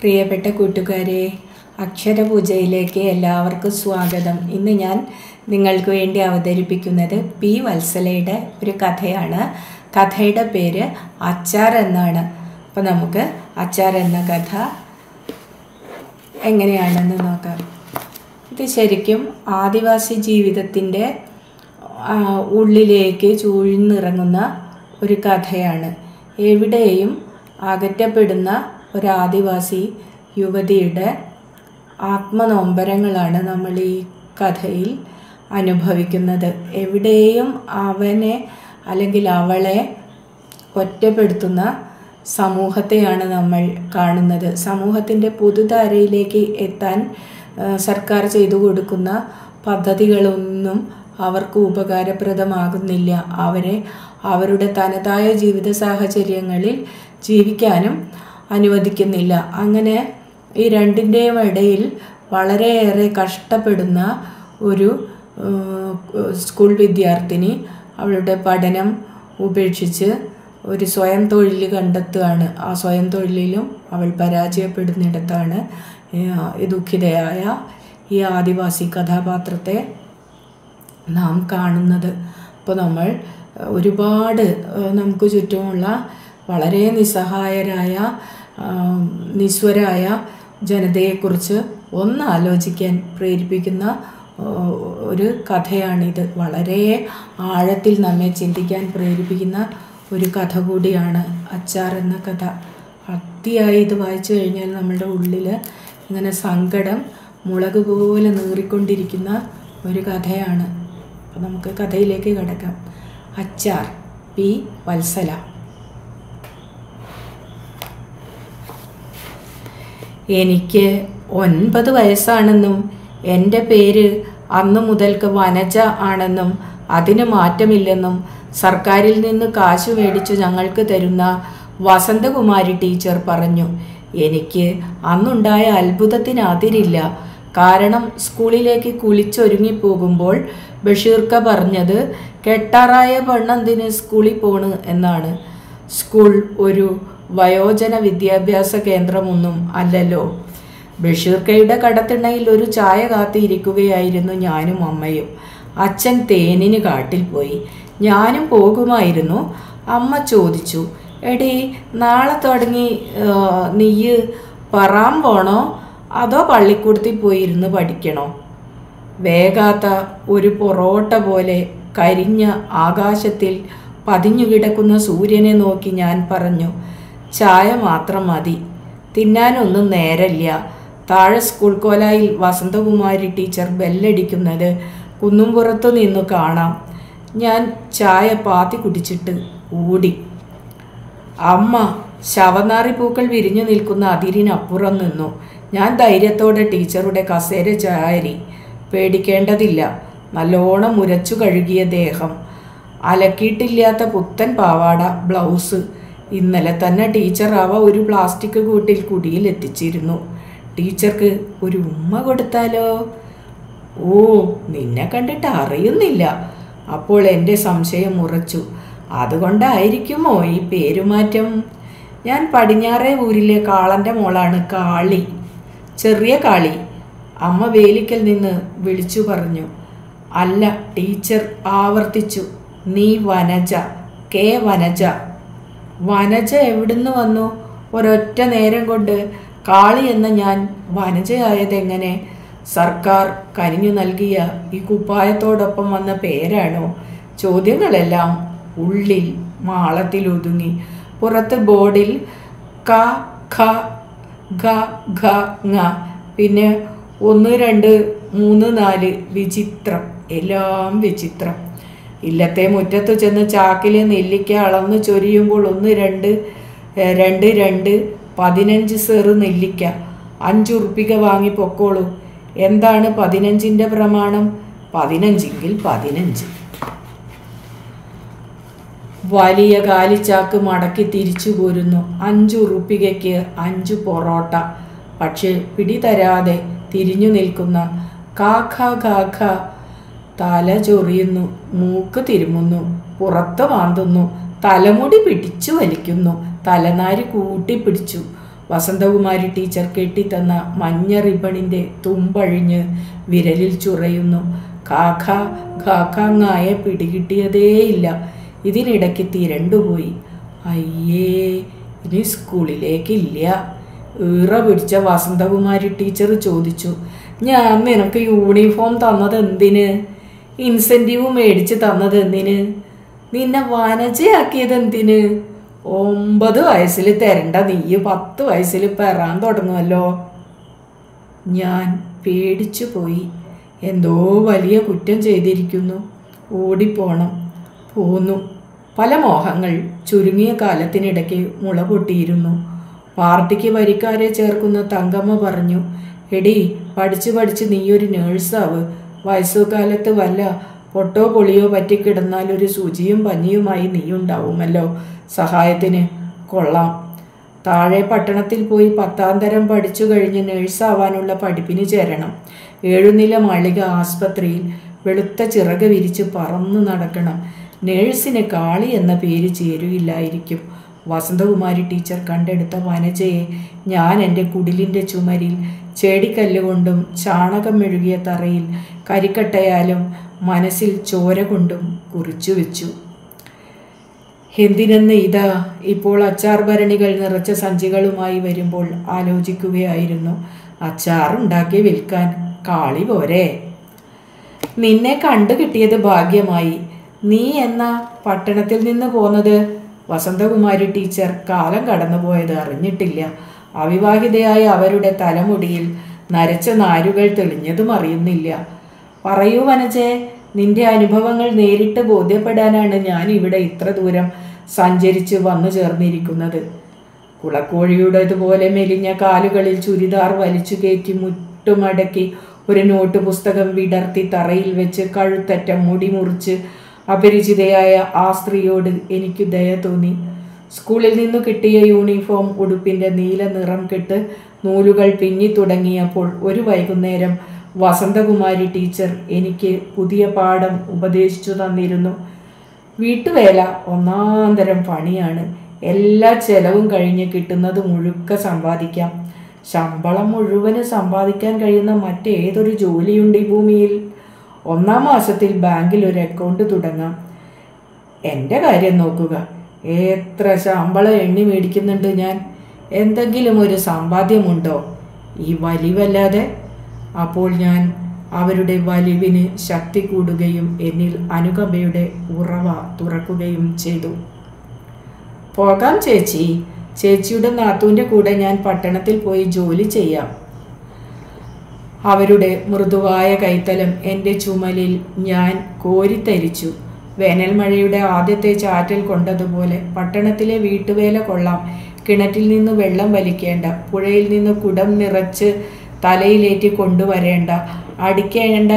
പ്രിയപ്പെട്ട കൂട്ടുകാരെ അക്ഷരപൂജയിലേക്ക് എല്ലാവർക്കും സ്വാഗതം ഇന്ന് ഞാൻ നിങ്ങൾക്ക് വേണ്ടി അവതരിപ്പിക്കുന്നത് പി വത്സലയുടെ ഒരു കഥയാണ് കഥയുടെ പേര് അച്ചാർ എന്നാണ് അപ്പോൾ നമുക്ക് അച്ചാർ എന്ന കഥ എങ്ങനെയാണെന്ന് നോക്കാം ഇത് ശരിക്കും ആദിവാസി ജീവിതത്തിൻ്റെ ആ, ഉള്ളിലേക്ക് ചൂഴ്ന്നിറങ്ങുന്ന ഒരു കഥയാണ് എവിടെയും അകറ്റപ്പെടുന്ന ഒരു ആദിവാസി യുവതിയുടെ ആത്മനൊമ്പരങ്ങളാണ് നമ്മൾ ഈ കഥയിൽ അനുഭവിക്കുന്നത് എവിടെയും അവനെ അല്ലെങ്കിൽ അവളെ ഒറ്റപ്പെടുത്തുന്ന സമൂഹത്തെയാണ് നമ്മൾ കാണുന്നത് സമൂഹത്തിൻ്റെ പൊതുധാരയിലേക്ക് എത്താൻ ആ, സർക്കാർ ചെയ്തു കൊടുക്കുന്ന പദ്ധതികളൊന്നും അവർക്ക് ഉപകാരപ്രദമാകുന്നില്ല അവരെ അവരുടെ തനതായ ജീവിത സാഹചര്യങ്ങളിൽ ജീവിക്കാനും അനുവദിക്കുന്നില്ല അങ്ങനെ ഈ രണ്ടിൻ്റെയും ഇടയിൽ വളരെയേറെ കഷ്ടപ്പെടുന്ന ഒരു ഏഹ്, സ്കൂൾ വിദ്യാർത്ഥിനി അവളുടെ പഠനം ഉപേക്ഷിച്ച് ഒരു സ്വയം തൊഴിൽ കണ്ടെത്തുകയാണ് ആ സ്വയം തൊഴിലിലും അവൾ പരാജയപ്പെടുന്നിടത്താണ് ഏഹ്, ഈ ദുഃഖിതയായ ഈ ആദിവാസി കഥാപാത്രത്തെ നാം കാണുന്നത് അപ്പോൾ നമ്മൾ ഏഹ്, ഒരുപാട് ഏഹ്, നമുക്ക് ചുറ്റുമുള്ള വളരെ നിസ്സഹായരായ ആം, നിസ്വരായ ജനതയെക്കുറിച്ച് ഒന്ന് ആലോചിക്കാൻ പ്രേരിപ്പിക്കുന്ന ഏഹ്, ഒരു കഥയാണിത് വളരെ ആഴത്തിൽ നമ്മെ ചിന്തിക്കാൻ പ്രേരിപ്പിക്കുന്ന ഒരു കഥ കൂടിയാണ് അച്ചാർ എന്ന കഥ അത്തിയായി ഇത് വായിച്ചു കഴിഞ്ഞാൽ നമ്മുടെ ഉള്ളിൽ ഇങ്ങനെ സങ്കടം മുളക് പോലെ നീറിക്കൊണ്ടിരിക്കുന്ന ഒരു കഥയാണ് അപ്പോൾ നമുക്ക് കഥയിലേക്ക് കിടക്കാം അച്ചാർ പി വത്സല എനിക്ക് ഒൻപത് വയസ്സാണെന്നും എൻ്റെ പേര് അന്ന് മുതൽക്ക് വനജ ആണെന്നും അതിന് മാറ്റമില്ലെന്നും സർക്കാരിൽ നിന്ന് കാശ് മേടിച്ചു ഞങ്ങൾക്ക് തരുന്ന വസന്തകുമാരി ടീച്ചർ പറഞ്ഞു എനിക്ക് അന്നുണ്ടായ അത്ഭുതത്തിന് അതിരില്ല കാരണം സ്കൂളിലേക്ക് കുളിച്ചൊരുങ്ങിപ്പോകുമ്പോൾ ബഷീർക്ക പറഞ്ഞത് കെട്ടാറായ പെണ്ണെന്തിന് സ്കൂളിൽ പോണ് എന്നാണ് സ്കൂൾ ഒരു വയോജന വിദ്യാഭ്യാസ കേന്ദ്രമൊന്നും അല്ലല്ലോ ബഷീർക്കയുടെ കടത്തിണ്ണയിൽ ഒരു ചായ കാത്തിരിക്കുകയായിരുന്നു ഞാനും അമ്മയും അച്ഛൻ തേനിന് കാട്ടിൽ പോയി ഞാനും പോകുമായിരുന്നു അമ്മ ചോദിച്ചു എടി നാളെ തുടങ്ങി ആ, നീയ് പറാൻ പോണോ അതോ പള്ളിക്കൂടത്തിൽ പോയിരുന്ന് പഠിക്കണോ വേഗാത്ത ഒരു പൊറോട്ട പോലെ കരിഞ്ഞ ആകാശത്തിൽ പതിഞ്ഞു കിടക്കുന്ന സൂര്യനെ നോക്കി ഞാൻ പറഞ്ഞു ചായ മാത്രം മതി തിന്നാനൊന്നും നേരല്ല താഴെ സ്കൂൾ കോലായിൽ വസന്തകുമാരി ടീച്ചർ ബെല്ലടിക്കുന്നത് കുന്നുംപുറത്തു നിന്നു കാണാം ഞാൻ ചായ പാത്തി കുടിച്ചിട്ട് ഓടി അമ്മ ശവനാറി പൂക്കൾ വിരിഞ്ഞു നിൽക്കുന്ന അതിരിനപ്പുറം നിന്നു ഞാൻ ധൈര്യത്തോടെ ടീച്ചറുടെ കസേര ചാരി പേടിക്കേണ്ടതില്ല നല്ലോണം മുരച്ചു കഴുകിയ ദേഹം അലക്കിയിട്ടില്ലാത്ത പുത്തൻ പാവാട ബ്ലൗസ് ഇന്നലെ തന്നെ ടീച്ചർ അവ ഒരു പ്ലാസ്റ്റിക് കൂട്ടിൽ കുടിയിൽ എത്തിച്ചിരുന്നു ടീച്ചർക്ക് ഒരു ഉമ്മ കൊടുത്താലോ ഓ നിന്നെ കണ്ടിട്ട് അറിയുന്നില്ല അപ്പോൾ എൻ്റെ സംശയം ഉറച്ചു അതുകൊണ്ടായിരിക്കുമോ ഈ പേരുമാറ്റം ഞാൻ പടിഞ്ഞാറേ ഊരിലെ കാളൻ്റെ മോളാണ് കാളി ചെറിയ കാളി അമ്മ വേലിക്കൽ നിന്ന് വിളിച്ചു പറഞ്ഞു അല്ല ടീച്ചർ ആവർത്തിച്ചു നീ വനജ കെ വനജ വനജ എവിടുന്ന് വന്നു ഒരൊറ്റ നേരം കൊണ്ട് കാളി എന്ന ഞാൻ വനജയായതെങ്ങനെ സർക്കാർ കനിഞ്ഞു നൽകിയ ഈ കുപ്പായത്തോടൊപ്പം വന്ന പേരാണോ ചോദ്യങ്ങളെല്ലാം ഉള്ളിൽ മാളത്തിൽ ഒതുങ്ങി പുറത്ത് ബോർഡിൽ ക ഖ ഘ ഘ ങ പിന്നെ ഒന്ന് രണ്ട് മൂന്ന് നാല് വിചിത്രം എല്ലാം വിചിത്രം ഇല്ലത്തെ മുറ്റത്ത് ചെന്ന് ചാക്കിലെ നെല്ലിക്ക അളന്ന് ചൊരിയുമ്പോൾ ഒന്ന് രണ്ട് ഏ, രണ്ട് രണ്ട് പതിനഞ്ച് സെറ് നെല്ലിക്ക അഞ്ച് ഉറുപ്പിക വാങ്ങി പൊക്കോളൂ എന്താണ് പതിനഞ്ചിൻ്റെ പ്രമാണം പതിനഞ്ചെങ്കിൽ പതിനഞ്ച് വലിയ കാലിച്ചാക്ക് മടക്കി തിരിച്ചു പോരുന്നു അഞ്ചു ഉറുപ്പികയ്ക്ക് അഞ്ചു പൊറോട്ട പക്ഷേ പിടിതരാതെ തിരിഞ്ഞു നിൽക്കുന്ന കാഖ കാഖ തല ചൊറിയുന്നു മൂക്ക് തിരുമുന്നു പുറത്ത് മാന്തുന്നു തലമുടി പിടിച്ചു വലിക്കുന്നു തലനാരി കൂട്ടിപ്പിടിച്ചു വസന്തകുമാരി ടീച്ചർ കെട്ടിത്തന്ന മഞ്ഞ റിബണിൻ്റെ തുമ്പഴിഞ്ഞ് വിരലിൽ ചുറയുന്നു കാക്ക കാക്കാങ്ങായ പിടികിട്ടിയതേയില്ല ഇതിനിടയ്ക്ക് തിരണ്ടുപോയി അയ്യേ ഇനി സ്കൂളിലേക്കില്ല ഈറ പിടിച്ച വസന്തകുമാരി ടീച്ചർ ചോദിച്ചു ഞാൻ നിനക്ക് യൂണിഫോം തന്നത് എന്തിന് ഇൻസെൻറ്റീവ് മേടിച്ച് തന്നത് എന്തിന് നിന്നെ വനജയാക്കിയത് എന്തിന് ഒമ്പത് വയസ്സിൽ തരണ്ട നീ പത്ത് വയസ്സിൽ പെറാൻ തുടങ്ങുമല്ലോ ഞാൻ പേടിച്ചു പോയി എന്തോ വലിയ കുറ്റം ചെയ്തിരിക്കുന്നു ഓടിപ്പോണം പോന്നു പല മോഹങ്ങൾ ചുരുങ്ങിയ കാലത്തിനിടയ്ക്ക് മുള പൊട്ടിയിരുന്നു പാർട്ടിക്ക് വരിക്കാരെ ചേർക്കുന്ന തങ്കമ്മ പറഞ്ഞു എടി പഠിച്ച് പഠിച്ച് നീയൊരു നേഴ്സാവ് വയസ്സുകാലത്ത് വല്ല പൊട്ടോ പൊളിയോ പറ്റിക്കിടന്നാൽ ഒരു സൂചിയും പഞ്ഞിയുമായി നീയുണ്ടാവുമല്ലോ സഹായത്തിന് കൊള്ളാം താഴെ പട്ടണത്തിൽ പോയി പത്താം തരം പഠിച്ചു കഴിഞ്ഞ് നേഴ്സാവാനുള്ള പഠിപ്പിന് ചേരണം ഏഴുനില മാളിക ആസ്പത്രിയിൽ വെളുത്ത ചിറക് വിരിച്ച് പറന്നു നടക്കണം നേഴ്സിന് കാളി എന്ന പേര് ചേരുകയില്ലായിരിക്കും വസന്തകുമാരി ടീച്ചർ കണ്ടെടുത്ത വനജയെ ഞാൻ എൻ്റെ കുടിലിൻ്റെ ചുമരിൽ ചേടിക്കല്ലുകൊണ്ടും ചാണകം മെഴുകിയ തറയിൽ കരിക്കട്ടയാലും മനസ്സിൽ ചോര കൊണ്ടും കുറിച്ചു വെച്ചു എന്തിനെന്ന് ഇതാ ഇപ്പോൾ അച്ചാർ ഭരണികൾ നിറച്ച സഞ്ചികളുമായി വരുമ്പോൾ ആലോചിക്കുകയായിരുന്നു അച്ചാർ ഉണ്ടാക്കി വിൽക്കാൻ കാളി പോരെ നിന്നെ കണ്ടു കിട്ടിയത് ഭാഗ്യമായി നീ എന്ന പട്ടണത്തിൽ നിന്ന് പോന്നത് വസന്തകുമാരി ടീച്ചർ കാലം കടന്നുപോയത് അറിഞ്ഞിട്ടില്ല അവിവാഹിതയായ അവരുടെ തലമുടിയിൽ നരച്ച നാരുകൾ തെളിഞ്ഞതും അറിയുന്നില്ല പറയൂ വനജെ നിന്റെ അനുഭവങ്ങൾ നേരിട്ട് ബോധ്യപ്പെടാനാണ് ഞാൻ ഇവിടെ ഇത്ര ദൂരം സഞ്ചരിച്ച് വന്നു ചേർന്നിരിക്കുന്നത് കുളക്കോഴിയുടേതുപോലെ മെലിഞ്ഞ കാലുകളിൽ ചുരിദാർ വലിച്ചു കയറ്റി മുട്ടുമടക്കി ഒരു നോട്ട് പുസ്തകം വിടർത്തി തറയിൽ വെച്ച് കഴുത്തറ്റ മുടി മുറിച്ച് അപരിചിതയായ ആ സ്ത്രീയോട് എനിക്ക് ദയ തോന്നി സ്കൂളിൽ നിന്നു കിട്ടിയ യൂണിഫോം ഉടുപ്പിന്റെ നീല നിറം കെട്ട് നൂലുകൾ പിന്നി തുടങ്ങിയപ്പോൾ ഒരു വൈകുന്നേരം വസന്തകുമാരി ടീച്ചർ എനിക്ക് പുതിയ പാഠം ഉപദേശിച്ചു തന്നിരുന്നു വീട്ടുവേല ഒന്നാന്തരം പണിയാണ് എല്ലാ ചെലവും കഴിഞ്ഞ് കിട്ടുന്നത് മുഴുക്ക സമ്പാദിക്കാം ശമ്പളം മുഴുവന് സമ്പാദിക്കാൻ കഴിയുന്ന മറ്റേതൊരു ജോലിയുണ്ട് ഈ ഭൂമിയിൽ ഒന്നാം മാസത്തിൽ ബാങ്കിൽ ഒരു അക്കൗണ്ട് തുടങ്ങാം എൻ്റെ കാര്യം നോക്കുക എത്ര ശമ്പളം എണ്ണി മേടിക്കുന്നുണ്ട് ഞാൻ എന്തെങ്കിലും ഒരു സമ്പാദ്യമുണ്ടോ ഈ വലിവല്ലാതെ അപ്പോൾ ഞാൻ അവരുടെ വലിവിന് ശക്തി കൂടുകയും എന്നിൽ അനുകമ്പയുടെ ഉറവ തുറക്കുകയും ചെയ്തു പോകാം ചേച്ചി ചേച്ചിയുടെ നാത്തൂൻ്റെ കൂടെ ഞാൻ പട്ടണത്തിൽ പോയി ജോലി ചെയ്യാം അവരുടെ മൃദുവായ കൈത്തലം എൻ്റെ ചുമലിൽ ഞാൻ കോരിത്തരിച്ചു വേനൽ മഴയുടെ ആദ്യത്തെ ചാറ്റൽ കൊണ്ടതുപോലെ പട്ടണത്തിലെ വീട്ടുവേല കൊള്ളാം കിണറ്റിൽ നിന്ന് വെള്ളം വലിക്കേണ്ട പുഴയിൽ നിന്ന് കുടം നിറച്ച് തലയിലേറ്റി കൊണ്ടുവരേണ്ട അടിക്കേണ്ട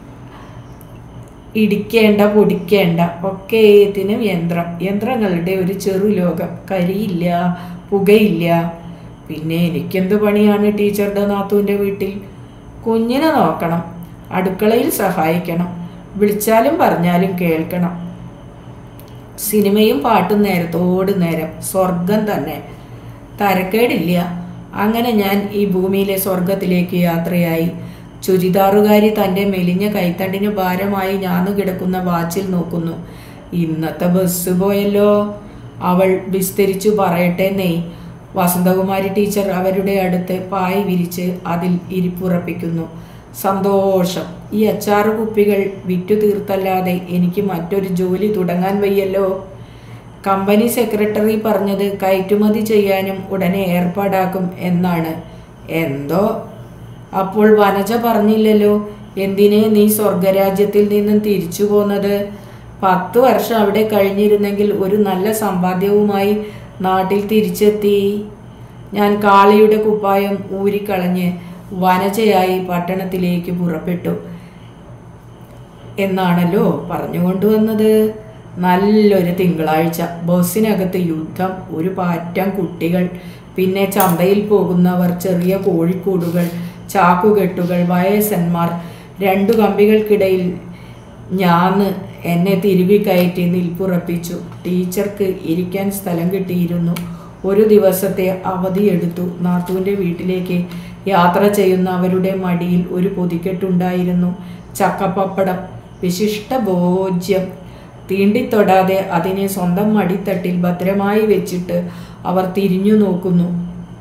ഇടിക്കേണ്ട പൊടിക്കേണ്ട ഒക്കേത്തിനും യന്ത്രം യന്ത്രങ്ങളുടെ ഒരു ചെറു ലോകം കരിയില്ല പുകയില്ല പിന്നെ എനിക്കെന്ത് പണിയാണ് ടീച്ചറുടെ നാത്തൂൻ്റെ വീട്ടിൽ കുഞ്ഞിനെ നോക്കണം അടുക്കളയിൽ സഹായിക്കണം വിളിച്ചാലും പറഞ്ഞാലും കേൾക്കണം സിനിമയും പാട്ടും നേരത്തോട് നേരം സ്വർഗം തന്നെ തരക്കേടില്ല അങ്ങനെ ഞാൻ ഈ ഭൂമിയിലെ സ്വർഗത്തിലേക്ക് യാത്രയായി ചുരിദാറുകാരി തൻ്റെ മെലിഞ്ഞ കൈത്തണ്ടിന് ഭാരമായി ഞാന്നു കിടക്കുന്ന വാച്ചിൽ നോക്കുന്നു ഇന്നത്തെ ബസ് പോയല്ലോ അവൾ വിസ്തരിച്ചു പറയട്ടെ നെയ് വസന്തകുമാരി ടീച്ചർ അവരുടെ അടുത്ത് പായ് വിരിച്ച് അതിൽ ഇരിപ്പുറപ്പിക്കുന്നു സന്തോഷം ഈ അച്ചാറ് കുപ്പികൾ വിറ്റു തീർത്തല്ലാതെ എനിക്ക് മറ്റൊരു ജോലി തുടങ്ങാൻ വയ്യല്ലോ കമ്പനി സെക്രട്ടറി പറഞ്ഞത് കയറ്റുമതി ചെയ്യാനും ഉടനെ ഏർപ്പാടാക്കും എന്നാണ് എന്തോ അപ്പോൾ വനജ പറഞ്ഞില്ലല്ലോ എന്തിന് നീ സ്വർഗരാജ്യത്തിൽ നിന്നും തിരിച്ചു പോന്നത് പത്ത് വർഷം അവിടെ കഴിഞ്ഞിരുന്നെങ്കിൽ ഒരു നല്ല സമ്പാദ്യവുമായി നാട്ടിൽ തിരിച്ചെത്തി ഞാൻ കാളിയുടെ കുപ്പായം ഊരിക്കളഞ്ഞ് വനജയായി പട്ടണത്തിലേക്ക് പുറപ്പെട്ടു എന്നാണല്ലോ പറഞ്ഞുകൊണ്ടുവന്നത് നല്ലൊരു തിങ്കളാഴ്ച ബസ്സിനകത്ത് യുദ്ധം ഒരു പാറ്റം കുട്ടികൾ പിന്നെ ചന്തയിൽ പോകുന്നവർ ചെറിയ കോഴിക്കൂടുകൾ ചാക്കുകെട്ടുകൾ വയസ്സന്മാർ രണ്ടു കമ്പികൾക്കിടയിൽ ഞാന്ന് എന്നെ തിരുകി കയറ്റി നിൽപ്പുറപ്പിച്ചു ടീച്ചർക്ക് ഇരിക്കാൻ സ്ഥലം കിട്ടിയിരുന്നു ഒരു ദിവസത്തെ അവധി എടുത്തു നാത്തൂൻ്റെ വീട്ടിലേക്ക് യാത്ര ചെയ്യുന്ന അവരുടെ മടിയിൽ ഒരു പൊതിക്കെട്ടുണ്ടായിരുന്നു ചക്കപ്പപ്പടം വിശിഷ്ട ഭോജ്യം തീണ്ടിത്തൊടാതെ അതിനെ സ്വന്തം മടിത്തട്ടിൽ ഭദ്രമായി വെച്ചിട്ട് അവർ തിരിഞ്ഞു നോക്കുന്നു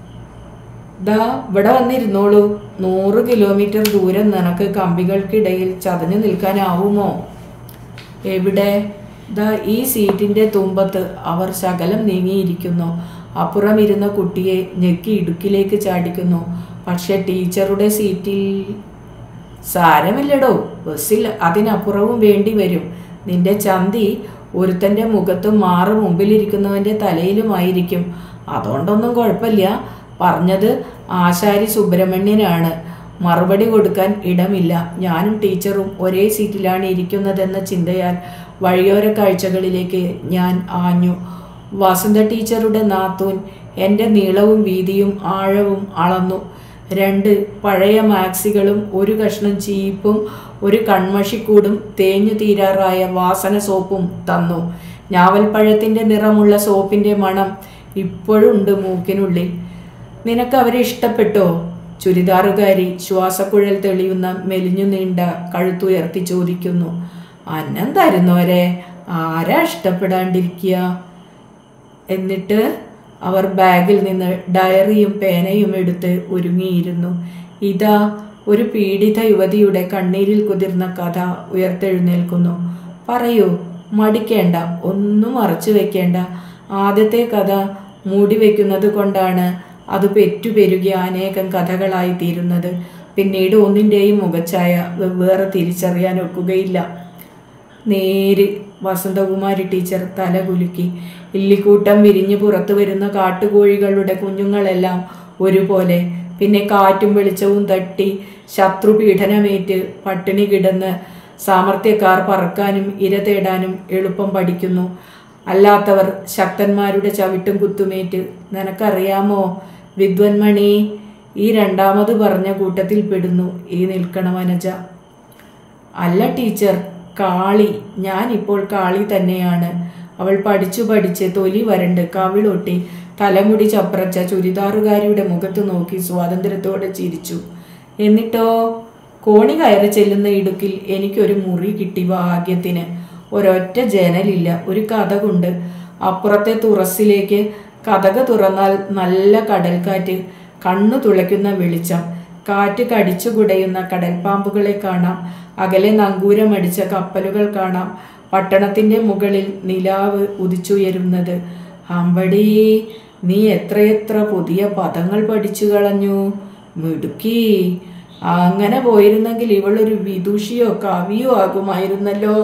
ദാ ഇവിടെ വന്നിരുന്നോളൂ നൂറ് കിലോമീറ്റർ ദൂരം നിനക്ക് കമ്പികൾക്കിടയിൽ ചതഞ്ഞു നിൽക്കാനാവുമോ എവിടെ ദാ ഈ സീറ്റിന്റെ തുമ്പത്ത് അവർ ശകലം നീങ്ങിയിരിക്കുന്നു അപ്പുറം ഇരുന്ന കുട്ടിയെ ഞെക്കി ഇടുക്കിലേക്ക് ചാടിക്കുന്നു പക്ഷെ ടീച്ചറുടെ സീറ്റിൽ സാരമില്ലടോ ബസ്സിൽ അതിനപ്പുറവും വേണ്ടി വരും നിന്റെ ചന്തി ഒരുത്തന്റെ മുഖത്തും മാറ് മുമ്പിലിരിക്കുന്നവന്റെ തലയിലുമായിരിക്കും അതുകൊണ്ടൊന്നും കുഴപ്പമില്ല പറഞ്ഞത് ആശാരി സുബ്രഹ്മണ്യനാണ് മറുപടി കൊടുക്കാൻ ഇടമില്ല ഞാനും ടീച്ചറും ഒരേ സീറ്റിലാണ് ഇരിക്കുന്നതെന്ന ചിന്തയാൽ വഴിയോര കാഴ്ചകളിലേക്ക് ഞാൻ ആഞ്ഞു വസന്ത ടീച്ചറുടെ നാത്തൂൻ എൻ്റെ നീളവും വീതിയും ആഴവും അളന്നു രണ്ട് പഴയ മാക്സികളും ഒരു കഷ്ണം ചീപ്പും ഒരു കൺമഷിക്കൂടും തേഞ്ഞു തീരാറായ വാസന സോപ്പും തന്നു ഞാവൽപ്പഴത്തിൻ്റെ നിറമുള്ള സോപ്പിൻ്റെ മണം ഇപ്പോഴുണ്ട് മൂക്കിനുള്ളിൽ നിനക്ക് അവരെ ഇഷ്ടപ്പെട്ടോ ചുരിദാറുകാരി ശ്വാസക്കുഴൽ തെളിയുന്ന മെലിഞ്ഞു നീണ്ട കഴുത്തുയർത്തി ചോദിക്കുന്നു അന്നം തരുന്നവരെ ആരാ ഇഷ്ടപ്പെടാണ്ടിരിക്കുക എന്നിട്ട് അവർ ബാഗിൽ നിന്ന് ഡയറിയും പേനയും എടുത്ത് ഒരുങ്ങിയിരുന്നു ഇതാ ഒരു പീഡിത യുവതിയുടെ കണ്ണീരിൽ കുതിർന്ന കഥ ഉയർത്തെഴുന്നേൽക്കുന്നു പറയൂ മടിക്കേണ്ട ഒന്നും മറച്ചു വെക്കേണ്ട ആദ്യത്തെ കഥ മൂടി വെക്കുന്നത് കൊണ്ടാണ് അത് പെറ്റുപെരുകിയ അനേകം കഥകളായി തീരുന്നത് പിന്നീട് ഒന്നിൻ്റെയും മുഖച്ഛായ വെവ്വേറെ തിരിച്ചറിയാൻ ഒക്കുകയില്ല നേര് വസന്തകുമാരി ടീച്ചർ തല കുലുക്കി ഇല്ലിക്കൂട്ടം വിരിഞ്ഞു പുറത്തു വരുന്ന കാട്ടുകോഴികളുടെ കുഞ്ഞുങ്ങളെല്ലാം ഒരുപോലെ പിന്നെ കാറ്റും വെളിച്ചവും തട്ടി ശത്രു പീഡനമേറ്റ് പട്ടിണി കിടന്ന് സാമർത്ഥ്യക്കാർ പറക്കാനും ഇര തേടാനും എളുപ്പം പഠിക്കുന്നു അല്ലാത്തവർ ശക്തന്മാരുടെ ചവിട്ടും കുത്തുമേറ്റ് നിനക്കറിയാമോ വിദ്വന്മണി ഈ രണ്ടാമത് പറഞ്ഞ കൂട്ടത്തിൽ പെടുന്നു ഈ നിൽക്കണ വനജ അല്ല ടീച്ചർ കാളി ഞാൻ ഇപ്പോൾ കാളി തന്നെയാണ് അവൾ പഠിച്ചു പഠിച്ച് തൊലി വരണ്ട് കവിളൊട്ടി തലമുടി ചപ്രച്ച ചുരിദാറുകാരിയുടെ മുഖത്ത് നോക്കി സ്വാതന്ത്ര്യത്തോടെ ചിരിച്ചു എന്നിട്ടോ കോണി കയറി ചെല്ലുന്ന ഇടുക്കിൽ എനിക്കൊരു മുറി കിട്ടി ഭാഗ്യത്തിന് ഒരൊറ്റ ജനലില്ല ഒരു കഥകുണ്ട് അപ്പുറത്തെ തുറസിലേക്ക് കഥക തുറന്നാൽ നല്ല കടൽക്കാറ്റ് കണ്ണു തുളയ്ക്കുന്ന വെളിച്ചം കാറ്റ് കടിച്ചു കുടയുന്ന കടൽപ്പാമ്പുകളെ കാണാം അകലെ നങ്കൂരമടിച്ച കപ്പലുകൾ കാണാം പട്ടണത്തിന്റെ മുകളിൽ നിലാവ് ഉദിച്ചുയരുന്നത് അമ്പടി നീ എത്രയെത്ര പുതിയ പദങ്ങൾ പഠിച്ചു കളഞ്ഞു മിടുക്കി അങ്ങനെ പോയിരുന്നെങ്കിൽ ഇവളൊരു വിദുഷിയോ കവിയോ ആകുമായിരുന്നല്ലോ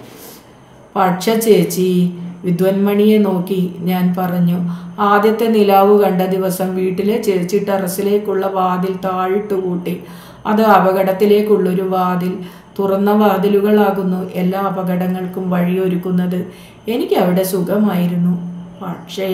പക്ഷ ചേച്ചി വിദ്വന്മണിയെ നോക്കി ഞാൻ പറഞ്ഞു ആദ്യത്തെ നിലാവ് കണ്ട ദിവസം വീട്ടിലെ ചേച്ചി ടെറസിലേക്കുള്ള വാതിൽ താഴിട്ട് കൂട്ടി അത് അപകടത്തിലേക്കുള്ളൊരു വാതിൽ തുറന്ന വാതിലുകളാകുന്നു എല്ലാ അപകടങ്ങൾക്കും വഴിയൊരുക്കുന്നത് എനിക്ക് അവിടെ സുഖമായിരുന്നു പക്ഷേ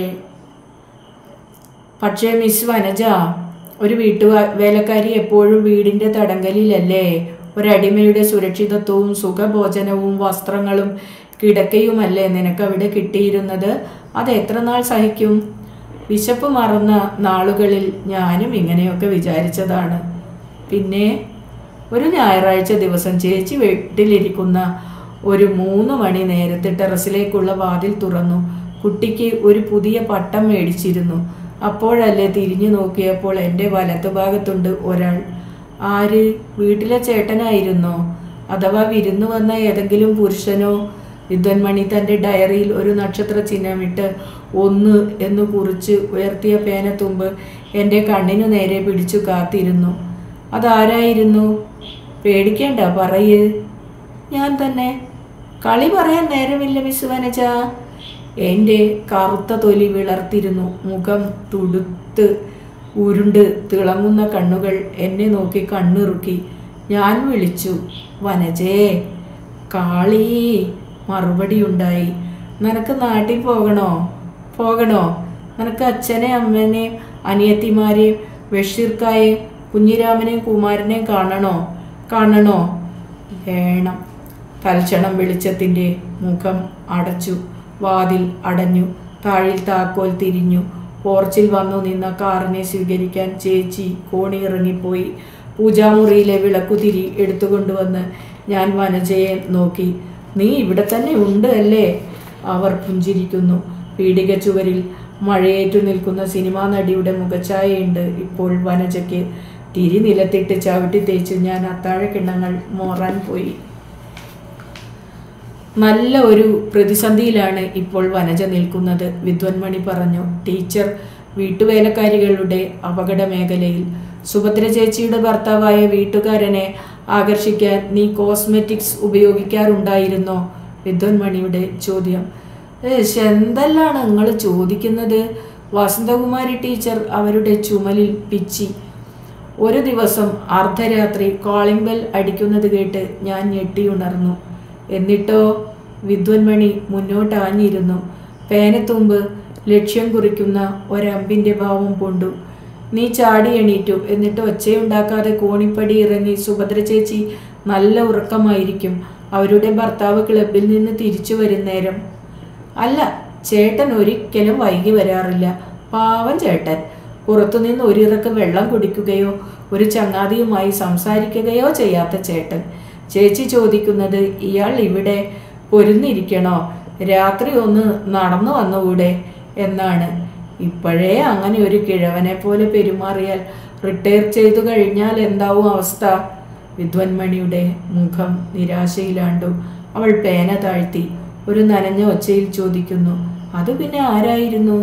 പക്ഷേ മിസ് വനജ ഒരു വീട്ടു വേലക്കാരി എപ്പോഴും വീടിന്റെ തടങ്കലിലല്ലേ ഒരടിമയുടെ സുരക്ഷിതത്വവും സുഖഭോജനവും വസ്ത്രങ്ങളും കിടക്കയുമല്ലേ നിനക്കവിടെ കിട്ടിയിരുന്നത് അത് എത്ര നാൾ സഹിക്കും വിശപ്പ് മറന്ന നാളുകളിൽ ഞാനും ഇങ്ങനെയൊക്കെ വിചാരിച്ചതാണ് പിന്നെ ഒരു ഞായറാഴ്ച ദിവസം ചേച്ചി വീട്ടിലിരിക്കുന്ന ഒരു മൂന്ന് മണി നേരത്തെ ടെറസിലേക്കുള്ള വാതിൽ തുറന്നു കുട്ടിക്ക് ഒരു പുതിയ പട്ടം മേടിച്ചിരുന്നു അപ്പോഴല്ലേ തിരിഞ്ഞു നോക്കിയപ്പോൾ എൻ്റെ വലത്തുഭാഗത്തുണ്ട് ഒരാൾ ആര് വീട്ടിലെ ചേട്ടനായിരുന്നോ അഥവാ വിരുന്നു വന്ന ഏതെങ്കിലും പുരുഷനോ വിദ്വൻമണി തൻ്റെ ഡയറിയിൽ ഒരു നക്ഷത്ര ചിഹ്നമിട്ട് ഒന്ന് എന്ന് കുറിച്ച് ഉയർത്തിയ പേനത്തുമ്പ് എൻ്റെ കണ്ണിനു നേരെ പിടിച്ചു കാത്തിരുന്നു അതാരായിരുന്നു പേടിക്കേണ്ട പറയ് ഞാൻ തന്നെ കളി പറയാൻ നേരമില്ല മിസ് വനജ എൻ്റെ കറുത്ത തൊലി വിളർത്തിരുന്നു മുഖം തുടുത്ത് ഉരുണ്ട് തിളങ്ങുന്ന കണ്ണുകൾ എന്നെ നോക്കി കണ്ണിറുക്കി ഞാൻ വിളിച്ചു വനജേ കാളി മറുപടിയുണ്ടായി നിനക്ക് നാട്ടിൽ പോകണോ പോകണോ നിനക്ക് അച്ഛനെ അമ്മനെയും അനിയത്തിമാരെയും ബഷീർക്കായെയും കുഞ്ഞിരാമനെയും കുമാരനെയും കാണണോ കാണണോ വേണം തൽക്ഷണം വെളിച്ചത്തിൻ്റെ മുഖം അടച്ചു വാതിൽ അടഞ്ഞു താഴിൽ താക്കോൽ തിരിഞ്ഞു പോർച്ചിൽ വന്നു നിന്ന കാറിനെ സ്വീകരിക്കാൻ ചേച്ചി കോണി ഇറങ്ങിപ്പോയി പൂജാമുറിയിലെ വിളക്കുതിരി എടുത്തുകൊണ്ടുവന്ന് ഞാൻ വനജയെ നോക്കി നീ ഇവിടെ തന്നെ ഉണ്ട് അല്ലേ അവർ പുഞ്ചിരിക്കുന്നു പീഡിക ചുവരിൽ മഴയേറ്റു നിൽക്കുന്ന സിനിമാ നടിയുടെ മുഖഛായയുണ്ട് ഇപ്പോൾ വനജയ്ക്ക് തിരി നിലത്തിട്ട് ചവിട്ടി തേച്ച് ഞാൻ അത്താഴക്കിണ്ണങ്ങൾ മോറാൻ പോയി നല്ല ഒരു പ്രതിസന്ധിയിലാണ് ഇപ്പോൾ വനജ നിൽക്കുന്നത് വിദ്വൻമണി പറഞ്ഞു ടീച്ചർ വീട്ടുവേലക്കാരികളുടെ അപകട മേഖലയിൽ സുഭദ്ര ചേച്ചിയുടെ ഭർത്താവായ വീട്ടുകാരനെ ആകർഷിക്കാൻ നീ കോസ്മെറ്റിക്സ് ഉപയോഗിക്കാറുണ്ടായിരുന്നോ വിദ്വൻമണിയുടെ ചോദ്യം ഏശ് എന്തെല്ലാണ് നിങ്ങൾ ചോദിക്കുന്നത് വസന്തകുമാരി ടീച്ചർ അവരുടെ ചുമലിൽ പിച്ചി ഒരു ദിവസം അർദ്ധരാത്രി കോളിംഗ് ബെൽ അടിക്കുന്നത് കേട്ട് ഞാൻ ഞെട്ടിയുണർന്നു എന്നിട്ടോ വിദ്വൻമണി മുന്നോട്ടാഞ്ഞിരുന്നു പേനത്തുമ്പ് ലക്ഷ്യം കുറിക്കുന്ന ഒരമ്പിന്റെ ഭാവം കൊണ്ടു നീ ചാടി എണീറ്റു എന്നിട്ട് ഒച്ചയുണ്ടാക്കാതെ കോണിപ്പടി ഇറങ്ങി സുഭദ്ര ചേച്ചി നല്ല ഉറക്കമായിരിക്കും അവരുടെ ഭർത്താവ് ക്ലബിൽ നിന്ന് തിരിച്ചു വരുന്നേരം അല്ല ചേട്ടൻ ഒരിക്കലും വൈകി വരാറില്ല പാവം ചേട്ടൻ പുറത്തുനിന്ന് ഒരിറക്ക് വെള്ളം കുടിക്കുകയോ ഒരു ചങ്ങാതിയുമായി സംസാരിക്കുകയോ ചെയ്യാത്ത ചേട്ടൻ ചേച്ചി ചോദിക്കുന്നത് ഇയാൾ ഇവിടെ പൊരുന്നിരിക്കണോ രാത്രി ഒന്ന് നടന്നു വന്നുകൂടെ എന്നാണ് ഇപ്പോഴേ അങ്ങനെ ഒരു കിഴവനെ പോലെ പെരുമാറിയാൽ റിട്ടയർ ചെയ്തു കഴിഞ്ഞാൽ എന്താവും അവസ്ഥ വിദ്വൻമണിയുടെ മുഖം നിരാശയിലാണ്ടു അവൾ പേന താഴ്ത്തി ഒരു നനഞ്ഞ ഒച്ചയിൽ ചോദിക്കുന്നു അത് പിന്നെ ആരായിരുന്നു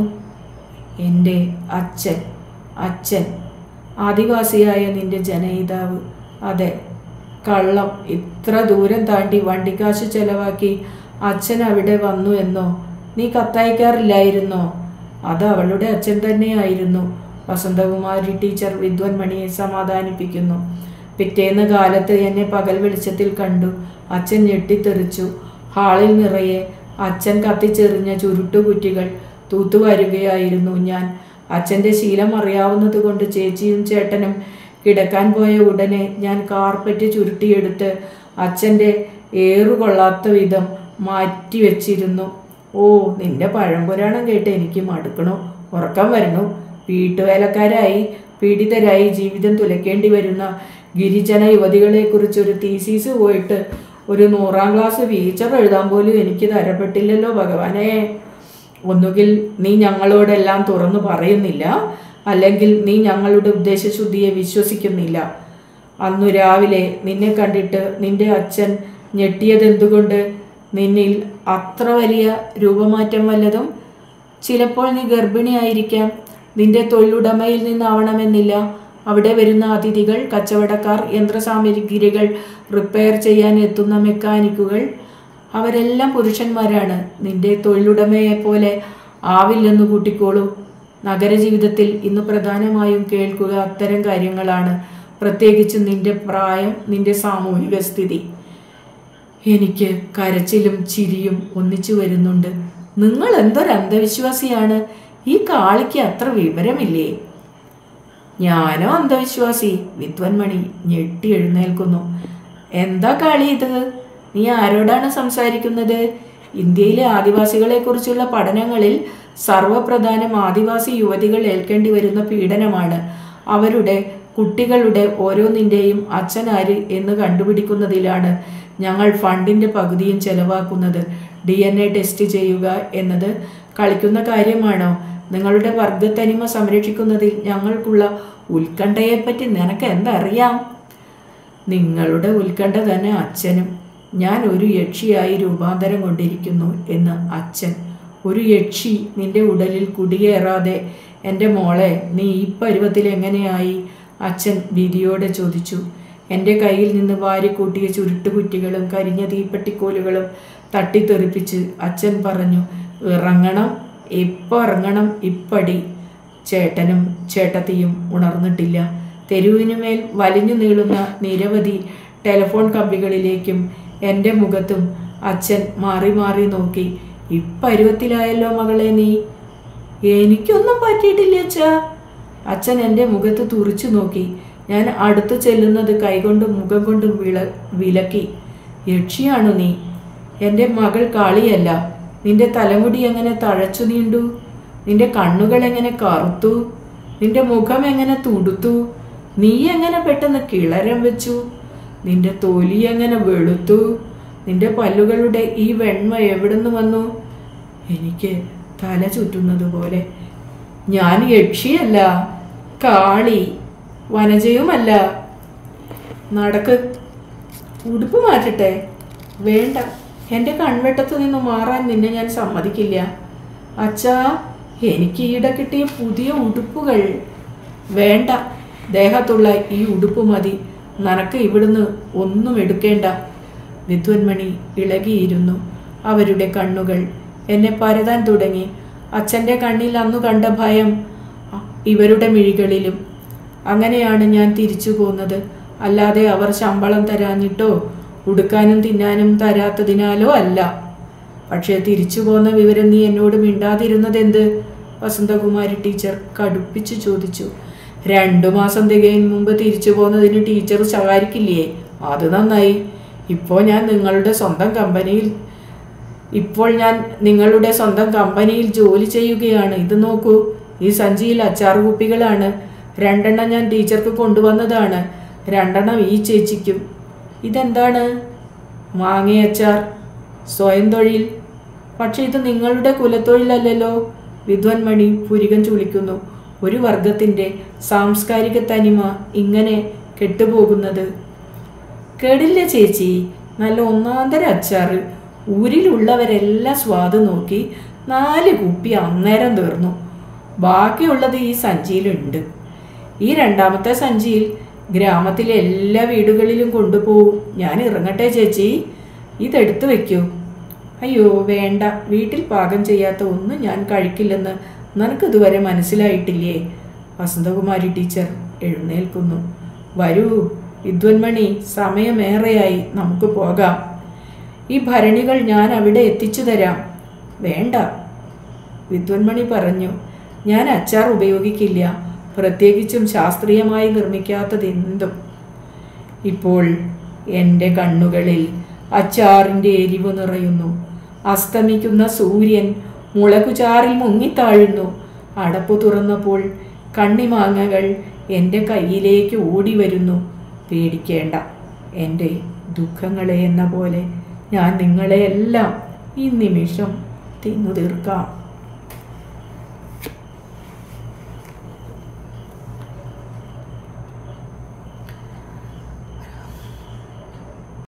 എൻ്റെ അച്ഛൻ അച്ഛൻ ആദിവാസിയായ നിന്റെ ജനയിതാവ് അതെ കള്ളം ഇത്ര ദൂരം താണ്ടി വണ്ടിക്കാശ് ചെലവാക്കി അച്ഛൻ അവിടെ വന്നു എന്നോ നീ കത്തയക്കാറില്ലായിരുന്നോ അത് അവളുടെ അച്ഛൻ തന്നെയായിരുന്നു വസന്തകുമാരി ടീച്ചർ വിദ്വൻമണിയെ സമാധാനിപ്പിക്കുന്നു പിറ്റേന്ന് കാലത്ത് എന്നെ പകൽ വെളിച്ചത്തിൽ കണ്ടു അച്ഛൻ ഞെട്ടിത്തെറിച്ചു ഹാളിൽ നിറയെ അച്ഛൻ കത്തിച്ചെറിഞ്ഞ ചുരുട്ടുകുറ്റികൾ തൂത്തുവാരുകയായിരുന്നു ഞാൻ അച്ഛൻ്റെ ശീലം അറിയാവുന്നത് കൊണ്ട് ചേച്ചിയും ചേട്ടനും കിടക്കാൻ പോയ ഉടനെ ഞാൻ കാർപ്പറ്റ് ചുരുട്ടിയെടുത്ത് അച്ഛൻ്റെ ഏറുകൊള്ളാത്ത വിധം മാറ്റി വെച്ചിരുന്നു ഓ നിന്റെ പഴംപുരാണം കേട്ട് എനിക്ക് മടുക്കണു ഉറക്കം വരണു വീട്ടുവേലക്കാരായി പീഡിതരായി ജീവിതം തുലയ്ക്കേണ്ടി വരുന്ന ഗിരിജന യുവതികളെക്കുറിച്ച് ഒരു തീസീസ് പോയിട്ട് ഒരു നൂറാം ക്ലാസ് ഫീച്ചർ എഴുതാൻ പോലും എനിക്ക് തരപ്പെട്ടില്ലല്ലോ ഭഗവാനെ ഒന്നുകിൽ നീ ഞങ്ങളോടെല്ലാം തുറന്നു പറയുന്നില്ല അല്ലെങ്കിൽ നീ ഞങ്ങളുടെ ഉദ്ദേശശുദ്ധിയെ വിശ്വസിക്കുന്നില്ല അന്നു രാവിലെ നിന്നെ കണ്ടിട്ട് നിന്റെ അച്ഛൻ ഞെട്ടിയതെന്തുകൊണ്ട് നിന്നിൽ അത്ര വലിയ രൂപമാറ്റം വല്ലതും ചിലപ്പോൾ നീ ഗർഭിണിയായിരിക്കാം നിന്റെ തൊഴിലുടമയിൽ നിന്നാവണമെന്നില്ല അവിടെ വരുന്ന അതിഥികൾ കച്ചവടക്കാർ യന്ത്രസാമഗ്രികൾ റിപ്പയർ ചെയ്യാൻ എത്തുന്ന മെക്കാനിക്കുകൾ അവരെല്ലാം പുരുഷന്മാരാണ് നിന്റെ തൊഴിലുടമയെ പോലെ ആവില്ലെന്ന് കൂട്ടിക്കോളൂ നഗരജീവിതത്തിൽ ഇന്ന് പ്രധാനമായും കേൾക്കുക അത്തരം കാര്യങ്ങളാണ് പ്രത്യേകിച്ച് നിന്റെ പ്രായം നിന്റെ സാമൂഹിക സ്ഥിതി എനിക്ക് കരച്ചിലും ചിരിയും ഒന്നിച്ചു വരുന്നുണ്ട് നിങ്ങൾ എന്തൊരു അന്ധവിശ്വാസിയാണ് ഈ കാളിക്ക് അത്ര വിവരമില്ലേ ഞാനോ അന്ധവിശ്വാസി വിദ്വൻമണി ഞെട്ടി എഴുന്നേൽക്കുന്നു എന്താ കളി ഇത് നീ ആരോടാണ് സംസാരിക്കുന്നത് ഇന്ത്യയിലെ ആദിവാസികളെ കുറിച്ചുള്ള പഠനങ്ങളിൽ സർവപ്രധാനം ആദിവാസി യുവതികൾ ഏൽക്കേണ്ടി വരുന്ന പീഡനമാണ് അവരുടെ കുട്ടികളുടെ ഓരോന്നിൻ്റെയും അച്ഛനാര് എന്ന് കണ്ടുപിടിക്കുന്നതിലാണ് ഞങ്ങൾ ഫണ്ടിന്റെ പകുതിയും ചെലവാക്കുന്നത് ഡി എൻ എ ടെസ്റ്റ് ചെയ്യുക എന്നത് കളിക്കുന്ന കാര്യമാണോ നിങ്ങളുടെ വർഗത്തനിമ സംരക്ഷിക്കുന്നതിൽ ഞങ്ങൾക്കുള്ള ഉത്കണ്ഠയെപ്പറ്റി നിനക്ക് എന്തറിയാം നിങ്ങളുടെ ഉത്കണ്ഠ തന്നെ അച്ഛനും ഞാൻ ഒരു യക്ഷിയായി രൂപാന്തരം കൊണ്ടിരിക്കുന്നു എന്ന് അച്ഛൻ ഒരു യക്ഷി നിന്റെ ഉടലിൽ കുടിയേറാതെ എൻ്റെ മോളെ നീ ഈ പരുവത്തിൽ എങ്ങനെയായി അച്ഛൻ ഭീതിയോടെ ചോദിച്ചു എൻ്റെ കയ്യിൽ നിന്ന് വാരിക്കൂട്ടിയ ചുരുട്ടുകുറ്റികളും കരിഞ്ഞ തീപ്പെട്ടിക്കോലുകളും തട്ടിത്തെറിപ്പിച്ച് അച്ഛൻ പറഞ്ഞു ഇറങ്ങണം ഇപ്പം ഇറങ്ങണം ഇപ്പടി ചേട്ടനും ചേട്ടത്തിയും ഉണർന്നിട്ടില്ല തെരുവിനുമേൽ വലിഞ്ഞു നീളുന്ന നിരവധി ടെലിഫോൺ കമ്പികളിലേക്കും എൻ്റെ മുഖത്തും അച്ഛൻ മാറി മാറി നോക്കി ഇപ്പരുവത്തിലായല്ലോ മകളെ നീ എനിക്കൊന്നും പറ്റിയിട്ടില്ല അച്ഛാ അച്ഛൻ എൻ്റെ മുഖത്ത് തുറിച്ചു നോക്കി ഞാൻ അടുത്തു ചെല്ലുന്നത് കൈകൊണ്ടും മുഖം കൊണ്ടും വിള വിലക്കി യക്ഷിയാണു നീ എൻ്റെ മകൾ കാളിയല്ല നിന്റെ തലമുടി എങ്ങനെ തഴച്ചു നീണ്ടു നിന്റെ കണ്ണുകൾ എങ്ങനെ കറുത്തു നിന്റെ മുഖം എങ്ങനെ തുടുത്തു നീ എങ്ങനെ പെട്ടെന്ന് കിളരം വെച്ചു നിന്റെ തൊലി എങ്ങനെ വെളുത്തു നിന്റെ പല്ലുകളുടെ ഈ വെണ്മ എവിടുന്ന് വന്നു എനിക്ക് തല ചുറ്റുന്നത് പോലെ ഞാൻ യക്ഷിയല്ല കാളി വനജയുമല്ല നടക്ക് ഉടുപ്പ് മാറ്റട്ടെ വേണ്ട എൻ്റെ കൺവെട്ടത്ത് നിന്ന് മാറാൻ നിന്നെ ഞാൻ സമ്മതിക്കില്ല അച്ഛാ എനിക്ക് ഈടെ കിട്ടിയ പുതിയ ഉടുപ്പുകൾ വേണ്ട ദേഹത്തുള്ള ഈ ഉടുപ്പ് മതി നനക്ക് ഇവിടുന്ന് ഒന്നും എടുക്കേണ്ട വിദ്വന്മണി ഇളകിയിരുന്നു അവരുടെ കണ്ണുകൾ എന്നെ പരതാൻ തുടങ്ങി അച്ഛൻ്റെ കണ്ണിൽ അന്നു കണ്ട ഭയം അ- ഇവരുടെ മിഴികളിലും അങ്ങനെയാണ് ഞാൻ തിരിച്ചു പോന്നത് അല്ലാതെ അവർ ശമ്പളം തരാഞ്ഞിട്ടോ ഉടുക്കാനും തിന്നാനും തരാത്തതിനാലോ അല്ല പക്ഷേ തിരിച്ചു പോന്ന വിവരം നീ എന്നോട് മിണ്ടാതിരുന്നതെന്ത് വസന്തകുമാരി ടീച്ചർ കടുപ്പിച്ചു ചോദിച്ചു രണ്ടു മാസം തികയും മുമ്പ് തിരിച്ചു പോന്നതിന് ടീച്ചർ ശകാരിക്കില്ലേ അത് നന്നായി ഇപ്പോൾ ഞാൻ നിങ്ങളുടെ സ്വന്തം കമ്പനിയിൽ ഇപ്പോൾ ഞാൻ നിങ്ങളുടെ സ്വന്തം കമ്പനിയിൽ ജോലി ചെയ്യുകയാണ് ഇത് നോക്കൂ ഈ സഞ്ചിയിൽ അച്ചാർ കുപ്പികളാണ് രണ്ടെണ്ണം ഞാൻ ടീച്ചർക്ക് കൊണ്ടുവന്നതാണ് രണ്ടെണ്ണം ഈ ചേച്ചിക്കും ഇതെന്താണ് മാങ്ങയച്ചാർ സ്വയം തൊഴിൽ പക്ഷെ ഇത് നിങ്ങളുടെ കുലത്തൊഴിലല്ലല്ലോ വിദ്വൻമണി പുരികം ചുളിക്കുന്നു ഒരു വർഗത്തിൻ്റെ സാംസ്കാരിക തനിമ ഇങ്ങനെ കെട്ടുപോകുന്നത് കേടില്ല ചേച്ചി നല്ല ഒന്നാന്തര അച്ചാറ് ഊരിലുള്ളവരെല്ലാം സ്വാദ് നോക്കി നാല് കുപ്പി അന്നേരം തീർന്നു ബാക്കിയുള്ളത് ഈ സഞ്ചിയിലുണ്ട് ഈ രണ്ടാമത്തെ സഞ്ചിയിൽ ഗ്രാമത്തിലെ എല്ലാ വീടുകളിലും കൊണ്ടുപോകും ഞാൻ ഇറങ്ങട്ടെ ചേച്ചി ഇതെടുത്തു വെക്കൂ അയ്യോ വേണ്ട വീട്ടിൽ പാകം ചെയ്യാത്ത ഒന്നും ഞാൻ കഴിക്കില്ലെന്ന് നിനക്കിതുവരെ മനസ്സിലായിട്ടില്ലേ വസന്തകുമാരി ടീച്ചർ എഴുന്നേൽക്കുന്നു വരൂ വിദ്വന്മണി സമയമേറെയായി നമുക്ക് പോകാം ഈ ഭരണികൾ ഞാൻ അവിടെ എത്തിച്ചു തരാം വേണ്ട വിദ്വന്മണി പറഞ്ഞു ഞാൻ അച്ചാർ ഉപയോഗിക്കില്ല പ്രത്യേകിച്ചും ശാസ്ത്രീയമായി നിർമ്മിക്കാത്തതെന്തും ഇപ്പോൾ എൻ്റെ കണ്ണുകളിൽ അച്ചാറിൻ്റെ എരിവ് നിറയുന്നു അസ്തമിക്കുന്ന സൂര്യൻ മുളകുചാറിൽ മുങ്ങിത്താഴുന്നു അടപ്പു തുറന്നപ്പോൾ കണ്ണിമാങ്ങകൾ എൻ്റെ കയ്യിലേക്ക് ഓടി വരുന്നു പേടിക്കേണ്ട എൻ്റെ ദുഃഖങ്ങളെ എന്ന പോലെ ഞാൻ നിങ്ങളെയെല്ലാം ഈ നിമിഷം തിന്നു തീർക്കാം